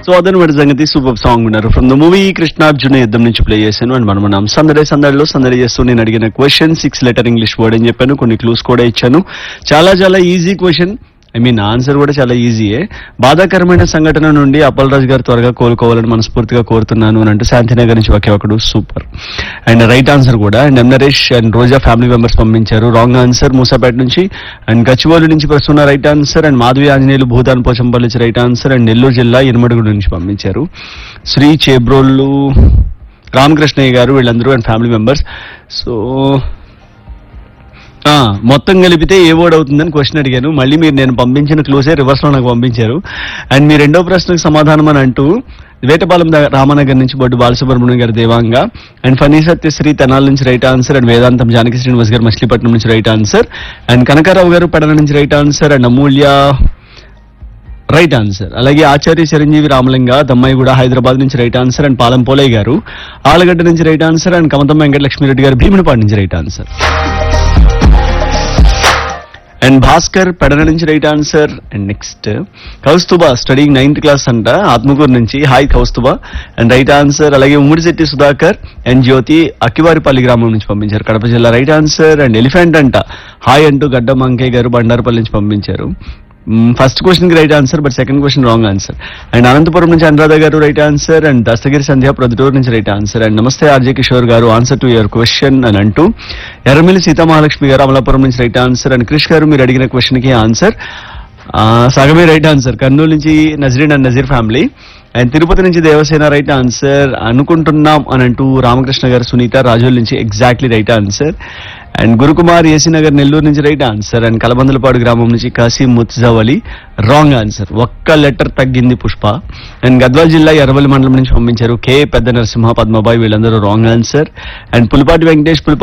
so అదనమాట సంగతి super song ఉన్నారు from the movie Krishnarjuna Yuddham నుంచి ప్లే చేశాను అండ్ మనం మనం సందడి సందడిలో సందడి చేస్తూ నేను అడిగిన question six letter English word అని చెప్పాను కొన్ని క్లూస్ కూడా ఇచ్చాను చాలా చాలా easy question I mean answer కూడా చాలా ఈజీయే బాధాకరమైన సంఘటన నుండి అప్పలరాజు గారు త్వరగా కోలుకోవాలని మనస్ఫూర్తిగా కోరుతున్నాను అని అంటూ శాంతినగర్ నుంచి ఒకే ఒకడు సూపర్ అండ్ రైట్ ఆన్సర్ కూడా and M Naresh and Roja family members పంపించారు రాంగ్ ఆన్సర్ మూసాపేట నుంచి అండ్ గచ్చిబౌలి నుంచి ప్రస్తున్న right answer and Madhavi Anjaneyulu Bhutan Pochampally నుంచి రైట్ ఆన్సర్ అండ్ నెల్లూరు జిల్లా ఇనుమడుగుడు నుంచి పంపించారు శ్రీ చేబ్రోళ్ళు రామకృష్ణయ్య గారు వీళ్ళందరూ అండ్ ఫ్యామిలీ మెంబర్స్ సో ఆ, మొత్తం కలిపితే ఏ వర్డ్ అవుతుందని క్వశ్చన్ అడిగాను మళ్ళీ మీరు నేను పంపించిన క్లూసే రివర్స్ లో నాకు పంపించారు అండ్ మీ రెండో ప్రశ్నకు సమాధానం అని అంటూ వేటపాలెం ద- రామనగర్ నుంచి బొడ్డు బాలసుబ్రహ్మణ్యం గారి దేవాంగ అండ్ ఫనీ సత్యశ్రీ తెనాల నుంచి రైట్ ఆన్సర్ అండ్ వేదాంతం జానకి శ్రీనివాస్ గారు మచిలీపట్నం నుంచి రైట్ ఆన్సర్ అండ్ కనకారావు గారు పెడన నుంచి right answer and Amulya right answer అలాగే ఆచార్య చిరంజీవి రామలింగ దమ్మాయి కూడా హైదరాబాద్ నుంచి right answer and Palem Polaiah గారు ఆలగడ్డ నుంచి right answer and Kamatham Venkatalakshmireddy గారు భీమునిపాడు నుంచి right answer and Bhaskar Pedana నుంచి right answer and next Kaustubha studying ninth class అంట ఆత్మకూరు నుంచి hi Kaustubha and right answer అలాగే ఉమ్మిడిశెట్టి సుధాకర్ అండ్ జ్యోతి అక్కివారిపల్లి గ్రామం నుంచి పంపించారు కడప జిల్లా రైట్ ఆన్సర్ అండ్ ఎలిఫెంట్ అంట హాయ్ అంటూ గడ్డం అంకయ్య గారు బండారపల్లి నుంచి పంపించారు ఫస్ట్ క్వశ్చన్ కి right answer but second question wrong answer and Anantapuram నుంచి అనురాధ గారు right answer and Dastagiri Sandhya Proddatur నుంచి రైట్ ఆన్సర్ అండ్ నమస్తే ఆర్జే కిషోర్ గారు ఆన్సర్ టు యువర్ క్వశ్చన్ అని అంటూ ఎర్రమిల్లి సీతామహాలక్ష్మి గారు అమలాపురం నుంచి రైట్ ఆన్సర్ అండ్ క్రిష్ గారు మీరు అడిగిన క్వశ్చన్ కి ఆన్సర్ సగమే రైట్ ఆన్సర్ కర్నూలు నుంచి Nazreen and Nazeer family and Tirupati నుంచి దేవసేన రైట్ ఆన్సర్ అనుకుంటున్నాం అని అంటూ రామకృష్ణ గారు సునీత రాజోల్ నుంచి exactly right answer and Gurukumar AC Nagar Nellore నుంచి రైట్ ఆన్సర్ అండ్ కలబందలపాడు గ్రామం నుంచి కాసిం ముత్జావలి రాంగ్ ఆన్సర్ ఒక్క లెటర్ తగ్గింది పుష్ప అండ్ గద్వాల్ జిల్లా ఎర్రవల్లి మండలం నుంచి పంపించారు కే పెద్ద నరసింహ పద్మబాయి వీళ్ళందరూ wrong answer and Pulipati Venkatesh Pulipati